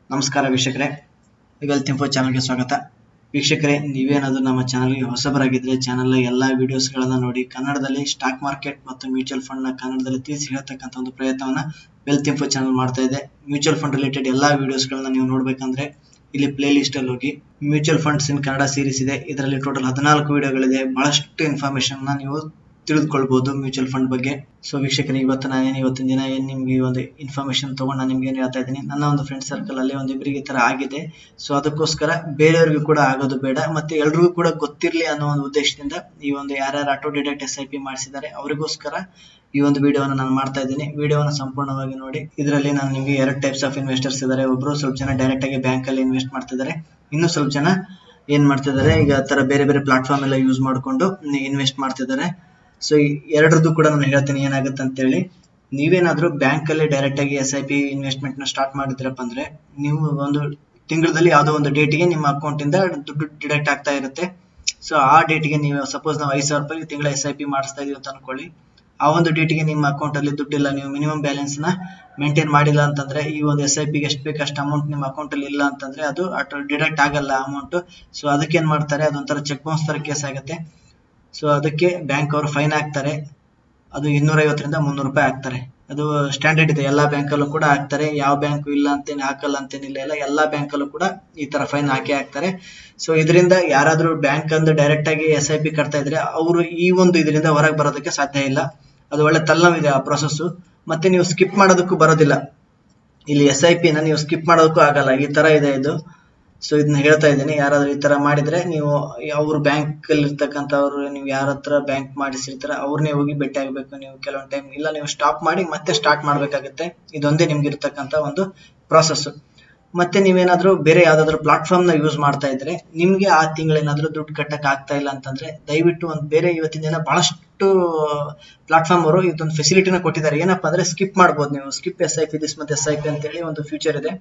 ನಮಸ್ಕಾರ ವೀಕ್ಷಕರೇ wealth info ಚಾನಲ್ಗೆ ಸ್ವಾಗತ ವೀಕ್ಷಕರೇ ನೀವೇನಾದರೂ ನಮ್ಮ ಚಾನಲ್ಗೆ ಹೊಸಬರಾಗಿದ್ದರೆ ಚಾನಲ್ ಎಲ್ಲ ವಿಡಿಯೋಸ್ಗಳನ್ನು ನೋಡಿ ಕನ್ನಡದಲ್ಲಿ ಸ್ಟಾಕ್ ಮಾರ್ಕೆಟ್ ಮತ್ತು ಮ್ಯೂಚುವಲ್ ಫಂಡ್ನ ಕನ್ನಡದಲ್ಲಿ ತಿಳಿಸಿ ಹೇಳ್ತಕ್ಕಂಥ ಒಂದು ಪ್ರಯತ್ನವನ್ನು ವೆಲ್ತ್ ಇನ್ಫೋ ಚಾನಲ್ ಮಾಡ್ತಾ ಇದೆ ಮ್ಯೂಚುವಲ್ ಫಂಡ್ ರಿಲೇಟೆಡ್ ಎಲ್ಲ ವಿಡಿಯೋಸ್ಗಳನ್ನ ನೀವು ನೋಡಬೇಕಂದ್ರೆ ಇಲ್ಲಿ ಪ್ಲೇ ಲಿಸ್ಟಲ್ಲಿ ಹೋಗಿ mutual funds in Kannada series ಇದೆ ಇದರಲ್ಲಿ ಟೋಟಲ್ ಹದಿನಾಲ್ಕು ವಿಡಿಯೋಗಳಿದೆ ಬಹಳಷ್ಟು ಇನ್ಫಾರ್ಮೇಷನ್ನ ನೀವು ತಿಳಿದುಕೊಳ್ಬಹುದು ಮ್ಯೂಚುವಲ್ ಫಂಡ್ ಬಗ್ಗೆ ಸೊ ವೀಕ್ಷಕರೇ ಇವತ್ತು ನಾನೇನು ಇವತ್ತಿನ ದಿನ ಏನು ನಿಮಗೆ ಒಂದು ಇನ್ಫಾರ್ಮೇಶನ್ ತಗೊಂಡು ನಾನು ನಿಮ್ಗೆ ಏನು ಹೇಳ್ತಾ ಇದ್ದೀನಿ ನನ್ನ ಒಂದು ಫ್ರೆಂಡ್ ಸರ್ಕಲ್ ಅಲ್ಲಿ ಒಂದು ಇಬ್ಬರಿಗೆ ಈ ತರ ಆಗಿದೆ ಸೊ ಅದಕ್ಕೋಸ್ಕರ ಬೇರೆಯವ್ರಿಗೂ ಕೂಡ ಆಗೋದು ಬೇಡ ಮತ್ತೆ ಎಲ್ರಿಗೂ ಕೂಡ ಗೊತ್ತಿರಲಿ ಅನ್ನೋ ಒಂದು ಉದ್ದೇಶದಿಂದ ಈ ಒಂದು ಯಾರ್ಯಾರು auto deduct S I P ಮಾಡಿಸಿದ್ದಾರೆ ಅವರಿಗೋಸ್ಕರ ಈ ಒಂದು ವಿಡಿಯೋವನ್ನು ನಾನು ಮಾಡ್ತಾ ಇದ್ದೀನಿ ವಿಡಿಯೋವನ್ನು ಸಂಪೂರ್ಣವಾಗಿ ನೋಡಿ ಇದರಲ್ಲಿ ನಾನು ನಿಮಗೆ ಎರಡು ಟೈಪ್ಸ್ ಆಫ್ ಇನ್ವೆಸ್ಟರ್ಸ್ ಇದ್ದಾರೆ ಒಬ್ಬರು ಸ್ವಲ್ಪ ಜನ ಡೈರೆಕ್ಟ್ ಆಗಿ ಬ್ಯಾಂಕ್ ಅಲ್ಲಿ ಇನ್ವೆಸ್ಟ್ ಮಾಡ್ತಿದ್ದಾರೆ ಇನ್ನು ಸ್ವಲ್ಪ ಜನ ಏನ್ ಮಾಡ್ತಿದ್ದಾರೆ ಈಗ ಆ ತರ ಬೇರೆ ಬೇರೆ ಪ್ಲಾಟ್ಫಾರ್ಮ್ ಎಲ್ಲ ಯೂಸ್ ಮಾಡಿಕೊಂಡು ಇನ್ವೆಸ್ಟ್ ಮಾಡ್ತಿದ್ದಾರೆ ಸೊ ಎರಡರದ್ದು ಕೂಡ ನಾನು ಹೇಳ್ತೀನಿ ಏನಾಗುತ್ತೆ ಅಂತೇಳಿ ನೀವೇನಾದ್ರೂ ಬ್ಯಾಂಕ್ ಅಲ್ಲಿ ಡೈರೆಕ್ಟ್ ಆಗಿ ಎಸ್ ಐ ಪಿ ಇನ್ವೆಸ್ಟ್ಮೆಂಟ್ ನ ಸ್ಟಾರ್ಟ್ ಮಾಡಿದ್ರಪ್ಪ ಅಂದ್ರೆ ನೀವು ಒಂದು ತಿಂಗಳಲ್ಲಿ ಯಾವುದೋ ಒಂದು ಡೇಟಿಗೆ ನಿಮ್ಮ ಅಕೌಂಟ್ ಇಂದ ದುಡ್ಡು ಡಿಡಕ್ಟ್ ಆಗ್ತಾ ಇರುತ್ತೆ ಸೊ ಆ ಡೇಟಿಗೆ ನೀವು ಸಪೋಸ್ ನಾವು ಐದು ಸಾವಿರ ರೂಪಾಯಿ ತಿಂಗಳ ಎಸ್ ಐ ಪಿ ಮಾಡಿಸ್ತಾ ಇದೀವಿ ಅಂತ ಅನ್ಕೊಳ್ಳಿ ಆ ಒಂದು ಡೇಟಿಗೆ ನಿಮ್ಮ ಅಕೌಂಟ್ ಅಲ್ಲಿ ದುಡ್ಡಿಲ್ಲ ನೀವು ಮಿನಿಮಮ್ ಬ್ಯಾಲೆನ್ಸ್ ನ ಮೇಂಟೈನ್ ಮಾಡಿಲ್ಲ ಅಂತಂದ್ರೆ ಈ ಒಂದು ಎಸ್ ಐ ಪಿಗೆ ಎಷ್ಟು ಬೇಕು ಅಷ್ಟು ಅಮೌಂಟ್ ನಿಮ್ಮ ಅಕೌಂಟ್ ಅಲ್ಲಿ ಇಲ್ಲ ಅಂತಂದ್ರೆ ಅದು ಡಿಡಕ್ಟ್ ಆಗಲ್ಲ ಅಮೌಂಟ್ ಸೊ ಅದಕ್ಕೆ ಏನ್ ಮಾಡ್ತಾರೆ ಅದೊಂಥರ ಚೆಕ್ ಬೌನ್ಸ್ ತರ ಕೇಸ್ ಆಗುತ್ತೆ ಸೊ ಅದಕ್ಕೆ ಬ್ಯಾಂಕ್ ಅವರು ಫೈನ್ ಹಾಕ್ತಾರೆ ಅದು ಇನ್ನೂರ ಐವತ್ತರಿಂದ ಮುನ್ನೂರು ರೂಪಾಯಿ ಹಾಕ್ತಾರೆ ಅದು ಸ್ಟ್ಯಾಂಡರ್ಡ್ ಇದೆ ಎಲ್ಲಾ ಬ್ಯಾಂಕಲ್ಲೂ ಕೂಡ ಹಾಕ್ತಾರೆ ಯಾವ ಬ್ಯಾಂಕ್ ಇಲ್ಲ ಅಂತೇನು ಹಾಕಲ್ಲ ಅಂತೇನಿಲ್ಲ ಎಲ್ಲ ಎಲ್ಲಾ ಬ್ಯಾಂಕಲ್ಲೂ ಕೂಡ ಈ ತರ ಫೈನ್ ಹಾಕಿ ಹಾಕ್ತಾರೆ ಸೊ ಇದರಿಂದ ಯಾರಾದ್ರೂ ಬ್ಯಾಂಕ್ ಅಂದು ಡೈರೆಕ್ಟ್ ಆಗಿ ಎಸ್ ಐ ಪಿ ಕಟ್ತಾ ಇದ್ರೆ ಅವರು ಈ ಒಂದು ಇದರಿಂದ ಹೊರಗೆ ಬರೋದಕ್ಕೆ ಸಾಧ್ಯ ಇಲ್ಲ ಅದು ಒಳ್ಳೆ ತಲ್ಲವಿದೆ ಆ ಪ್ರೊಸೆಸ್ ಮತ್ತೆ ನೀವು ಸ್ಕಿಪ್ ಮಾಡೋದಕ್ಕೂ ಬರೋದಿಲ್ಲ ಇಲ್ಲಿ ಎಸ್ ಐ ಪಿನ ನೀವು ಸ್ಕಿಪ್ ಮಾಡೋದಕ್ಕೂ ಆಗಲ್ಲ ಈ ತರ ಇದೆ ಇದು ಸೊ ಇದನ್ನ ಹೇಳ್ತಾ ಇದ್ದೀನಿ ಯಾರಾದ್ರೂ ಈ ತರ ಮಾಡಿದ್ರೆ ನೀವು ಅವ್ರ ಬ್ಯಾಂಕ್ ಅಲ್ಲಿ ಇರ್ತಕ್ಕಂಥವ್ರು ನೀವು ಯಾರ ಹತ್ರ ಬ್ಯಾಂಕ್ ಮಾಡಿಸಿರ್ತಾರ ಅವ್ರನ್ನೇ ಹೋಗಿ ಭೇಟಿ ಆಗ್ಬೇಕು ನೀವು ಕೆಲವೊಂದು ಟೈಮ್ ಇಲ್ಲ ನೀವು ಸ್ಟಾಪ್ ಮಾಡಿ ಮತ್ತೆ ಸ್ಟಾರ್ಟ್ ಮಾಡ್ಬೇಕಾಗುತ್ತೆ ಇದೊಂದೇ ನಿಮ್ಗೆ ಇರ್ತಕ್ಕಂಥ ಒಂದು ಪ್ರಾಸೆಸ್ ಮತ್ತೆ ನೀವೇನಾದ್ರೂ ಬೇರೆ ಯಾವ್ದಾದ್ರು ಪ್ಲಾಟ್ಫಾರ್ಮ್ ನ ಯೂಸ್ ಮಾಡ್ತಾ ಇದ್ರೆ ನಿಮ್ಗೆ ಆ ತಿಂಗಳೇನಾದ್ರೂ ದುಡ್ಡು ಕಟ್ಟಕ್ ಆಗ್ತಾ ಇಲ್ಲ ಅಂತಂದ್ರೆ ದಯವಿಟ್ಟು ಒಂದು ಬೇರೆ ಇವತ್ತಿನ ದಿನ ಬಹಳಷ್ಟು ಪ್ಲಾಟ್ಫಾರ್ಮ್ ಅವರು ಇದೊಂದು ಫೆಸಿಲಿಟಿನ ಕೊಟ್ಟಿದ್ದಾರೆ ಏನಪ್ಪಾ ಅಂದ್ರೆ ಸ್ಕಿಪ್ ಮಾಡ್ಬೋದು ನೀವು skip S I P this ಮತ್ತೆ ಎಸ್ ಐ ಪಿ ಅಂತೇಳಿ ಒಂದು ಫ್ಯೂಚರ್ ಇದೆ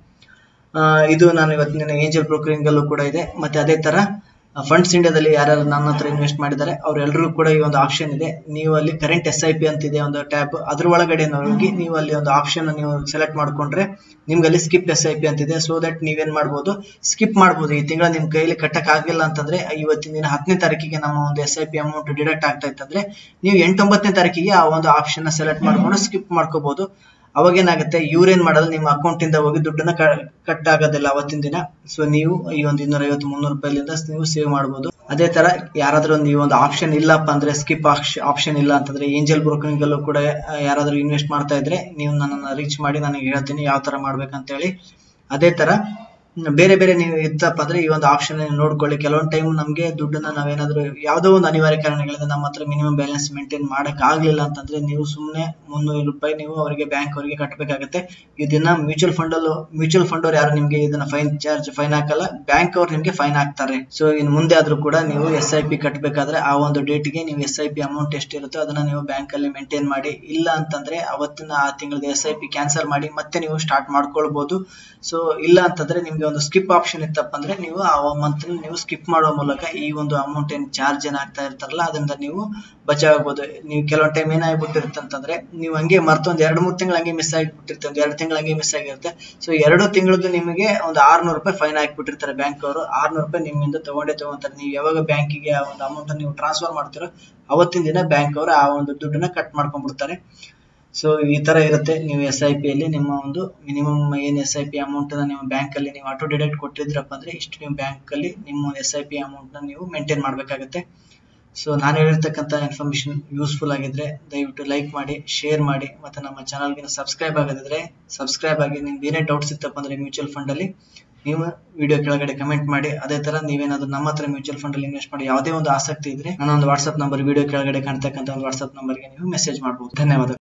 ಇದು ನಾನು ಇವತ್ತಿನ ಏಂಜಲ್ ಬ್ರೋಕರಿಂಗ್ ಅಲ್ಲೂ ಕೂಡ ಇದೆ ಮತ್ತೆ ಅದೇ ತರ ಫಂಡ್ಸ್ ಇಂಡಿಯಾದಲ್ಲಿ ಯಾರ್ಯಾರು ನನ್ನ ಹತ್ರ ಇನ್ವೆಸ್ಟ್ ಮಾಡಿದ್ದಾರೆ ಅವ್ರೆಲ್ಲರೂ ಕೂಡ ಈ ಒಂದು ಆಪ್ಷನ್ ಇದೆ ನೀವು ಅಲ್ಲಿ ಕರೆಂಟ್ ಎಸ್ ಐ ಪಿ ಅಂತಿದೆ ಒಂದು ಟ್ಯಾಬ್ ಅದ್ರ ಒಳಗಡೆ ಹೋಗಿ ನೀವು ಅಲ್ಲಿ ಒಂದು ಆಪ್ಷನ್ ನೀವು ಸೆಲೆಕ್ಟ್ ಮಾಡ್ಕೊಂಡ್ರೆ ನಿಮ್ಗೆ ಅಲ್ಲಿ ಸ್ಕಿಪ್ ಎಸ್ ಐ ಪಿ ಅಂತಿದೆ ಸೊ ದಟ್ ನೀವೇನ್ ಮಾಡ್ಬೋದು ಸ್ಕಿಪ್ ಮಾಡ್ಬೋದು ಈ ತಿಂಗಳ ನಿಮ್ ಕೈಯಲ್ಲಿ ಕಟ್ಟಕ್ ಆಗಿಲ್ಲ ಅಂತಂದ್ರೆ ಇವತ್ತಿನ ದಿನ ಹತ್ತನೇ ತಾರೀಕಿಗೆ ನಮ್ಮ ಒಂದು S I P amount deduct ಆಗ್ತಾ ಇತ್ತಂದ್ರೆ ನೀವು ಎಂಟೊಂಬತ್ತನೇ ತಾರೀಕಿಗೆ ಆ ಒಂದು ಆಪ್ಷನ್ ನ ಸೆಲೆಕ್ಟ್ ಮಾಡ್ಕೊಂಡು ಸ್ಕಿಪ್ ಮಾಡ್ಕೋಬಹುದು ಅವಾಗ ಏನಾಗುತ್ತೆ ಇವ್ರೇನ್ ಮಾಡಲ್ಲ ನಿಮ್ಮ ಅಕೌಂಟ್ ಇಂದ ಹೋಗಿ ದುಡ್ಡನ್ನ ಕಟ್ ಆಗೋದಿಲ್ಲ ಅವತ್ತಿನ ದಿನ ಸೊ ನೀವು ಈ ಒಂದು ಇನ್ನೂರ ಐವತ್ತು ಮುನ್ನೂರು ರೂಪಾಯಿಲಿಂದ ನೀವು ಸೇವ್ ಮಾಡಬಹುದು ಅದೇ ತರ ಯಾರಾದ್ರೂ ಒಂದು ಈ ಒಂದು ಆಪ್ಷನ್ ಇಲ್ಲಪ್ಪ ಅಂದ್ರೆ ಸ್ಕಿಪ್ ಆಪ್ಷನ್ ಇಲ್ಲ ಅಂತಂದ್ರೆ ಏಂಜಲ್ ಬ್ರೋಕರಿಂಗ್ ಅಲ್ಲೂ ಕೂಡ ಯಾರಾದ್ರೂ ಇನ್ವೆಸ್ಟ್ ಮಾಡ್ತಾ ಇದ್ರೆ ನೀವು ನನ್ನನ್ನು ರೀಚ್ ಮಾಡಿ ನನಗೆ ಹೇಳ್ತೀನಿ ಯಾವ ತರ ಮಾಡ್ಬೇಕಂತ ಹೇಳಿ ಅದೇ ತರ ಬೇರೆ ಬೇರೆ ನೀವು ಇತ್ತಪ್ಪ ಅಂದ್ರೆ ಈ ಒಂದು ಆಪ್ಷನ್ ನೋಡ್ಕೊಳ್ಳಿ ಕೆಲವೊಂದು ಟೈಮ್ ನಮಗೆ ದುಡ್ಡನ್ನ ನಾವೇನಾದ್ರೂ ಯಾವುದೋ ಒಂದು ಅನಿವಾರ್ಯ ಕಾರಣಗಳಿಂದ ನಮ್ಮ ಹತ್ರ ಮಿನಿಮಮ್ ಬ್ಯಾಲೆನ್ಸ್ ಮೇಂಟೈನ್ ಮಾಡಕ್ ಆಗ್ಲಿಲ್ಲ ಅಂತಂದ್ರೆ ನೀವು ಸುಮ್ಮನೆ ಮುನ್ನೂರು ರೂಪಾಯಿ ನೀವು ಅವರಿಗೆ ಬ್ಯಾಂಕ್ ಅವರಿಗೆ ಕಟ್ಟಬೇಕಾಗುತ್ತೆ ಇದನ್ನ ಮ್ಯೂಚುವಲ್ ಫಂಡ್ ಅಲ್ಲೂ ಮ್ಯೂಚುವಲ್ ಫಂಡ್ ಅವ್ರು ಯಾರು ನಿಮ್ಗೆ ಇದನ್ನ ಫೈನ್ ಚಾರ್ಜ್ ಫೈನ್ ಹಾಕಲ್ಲ ಬ್ಯಾಂಕ್ ಅವ್ರು ನಿಮ್ಗೆ ಫೈನ್ ಹಾಕ್ತಾರೆ ಸೊ ಇನ್ನು ಮುಂದೆ ಆದ್ರೂ ಕೂಡ ನೀವು ಎಸ್ ಐ ಪಿ ಕಟ್ಟಬೇಕಾದ್ರೆ ಆ ಒಂದು ಡೇಟ್ಗೆ ನೀವು ಎಸ್ ಐ ಪಿ ಅಮೌಂಟ್ ಎಷ್ಟಿರುತ್ತೋ ಅದನ್ನ ನೀವು ಬ್ಯಾಂಕ್ ಅಲ್ಲಿ ಮೇಂಟೈನ್ ಮಾಡಿ ಇಲ್ಲ ಅಂತಂದ್ರೆ ಅವತ್ತಿನ ಆ ತಿಂಗಳದ ಎಸ್ ಐ ಪಿ ಕ್ಯಾನ್ಸಲ್ ಮಾಡಿ ಮತ್ತೆ ನೀವು ಸ್ಟಾರ್ಟ್ ಮಾಡ್ಕೊಳ್ಬಹುದು ಸೊ ಇಲ್ಲ ಅಂತಂದ್ರೆ ನಿಮ್ಗೆ ಒಂದು ಸ್ಕಿಪ್ ಆಪ್ಷನ್ ಇತ್ತಪ್ಪ ಅಂದ್ರೆ ನೀವು ಆ ಮಂತ್ ನೀವು ಸ್ಕಿಪ್ ಮಾಡುವ ಮೂಲಕ ಈ ಒಂದು ಅಮೌಂಟ್ ಏನ್ ಚಾರ್ಜ್ ಏನ್ ಆಗ್ತಾ ಇರ್ತಾರಲ್ಲ ಅದರಿಂದ ನೀವು ಬಚಾವ್ ಆಗ್ಬೋದು ನೀವು ಕೆಲವೊಂದು ಟೈಮ್ ಏನಾಗ್ಬಿಟ್ಟಿರುತ್ತೆ ಅಂತಂದ್ರೆ ನೀವು ಹಂಗೆ ಮರ್ತು ಒಂದ್ ಎರಡು ಮೂರು ತಿಂಗಳು ಹಂಗೆ ಮಿಸ್ ಆಗಿಬಿಟ್ಟಿರ್ತೀವಿ ಒಂದ್ ಎರಡು ತಿಂಗಳು ಹಂಗೆ ಮಿಸ್ ಆಗಿರುತ್ತೆ ಸೊ ಎರಡು ತಿಂಗಳದ್ದು ನಿಮಗೆ ಒಂದು ಆರ್ನೂರು ರೂಪಾಯಿ ಫೈನ್ ಹಾಕ್ಬಿಟ್ಟಿರ್ತಾರೆ ಬ್ಯಾಂಕ್ ಅವರು ಆರ್ನೂರು ರೂಪಾಯಿ ನಿಮ್ಮಿಂದ ತಗೊಂಡೇ ತಗೊಂತಾರೆ ನೀವು ಯಾವಾಗ ಬ್ಯಾಂಕಿಗೆ ಆ ಒಂದು ಅಮೌಂಟ್ ನೀವು ಟ್ರಾನ್ಸ್ಫರ್ ಮಾಡ್ತೀರೋ ಅವತ್ತಿನ ದಿನ ಬ್ಯಾಂಕ್ ಅವರು ಆ ಒಂದು ದುಡ್ಡನ್ನ ಕಟ್ ಮಾಡ್ಕೊಂಡ್ಬಿಡ್ತಾರೆ ಸೊ ಈ ತರ ಇರುತ್ತೆ ನೀವು ಎಸ್ ಐ ಪಿ ಅಲ್ಲಿ ನಿಮ್ಮ ಒಂದು ಮಿನಿಮಮ್ ಏನ್ ಎಸ್ ಐ ಪಿ ಅಮೌಂಟ್ ನೀವು ಬ್ಯಾಂಕ್ ಅಲ್ಲಿ ನೀವು ಆಟೋ ಡಿಡಕ್ಟ್ ಕೊಟ್ಟಿದ್ರಪ್ಪ ಅಂದ್ರೆ ಇಷ್ಟು ನೀವು ಬ್ಯಾಂಕ್ ಅಲ್ಲಿ ನಿಮ್ಮ ಎಸ್ ಐ ಪಿ ಅಮೌಂಟ್ ನ ನೀವು ಮೇಂಟೈನ್ ಮಾಡ್ಬೇಕಾಗುತ್ತೆ ಸೊ ನಾನು ಹೇಳಿರ್ತಕ್ಕಂಥ ಇನ್ಫಾರ್ಮೇಶನ್ ಯೂಸ್ಫುಲ್ ಆಗಿದ್ರೆ ದಯವಿಟ್ಟು ಲೈಕ್ ಮಾಡಿ ಶೇರ್ ಮಾಡಿ ಮತ್ತೆ ನಮ್ಮ ಚಾನಲ್ಗೆ ಸಬ್ಸ್ಕ್ರೈಬ್ ಆಗದಿದ್ರೆ ಸಬ್ಸ್ಕ್ರೈಬ್ ಆಗಿ ನಿಮ್ಗೆ ಏನೇ ಡೌಟ್ಸ್ ಇತ್ತಪ್ಪ ಅಂದ್ರೆ ಮ್ಯೂಚುವಲ್ ಫಂಡ್ ಅಲ್ಲಿ ನೀವು ವಿಡಿಯೋ ಕೆಳಗಡೆ ಕಮೆಂಟ್ ಮಾಡಿ ಅದೇ ತರ ನೀವೇನಾದ್ರೂ ನಮ್ಮ ಹತ್ರ ಮ್ಯೂಚುವಲ್ ಫಂಡ್ ಅಲ್ಲಿ ಇನ್ವೆಸ್ಟ್ ಮಾಡಿ ಯಾವುದೇ ಒಂದು ಆಸಕ್ತಿ ಇದ್ರೆ ನನ್ನ ಒಂದು ವಾಟ್ಸ್ಆಪ್ ನಂಬರ್ ವಿಡಿಯೋ ಕೆಳಗಡೆ ಕಾಣ್ತಕ್ಕಂಥ ಒಂದು ವಾಟ್ಸ್ಆಪ್ ನಂಬರ್ಗೆ ನೀವು ಮೆಸೇಜ್ ಮಾಡಬಹುದು ಧನ್ಯವಾದ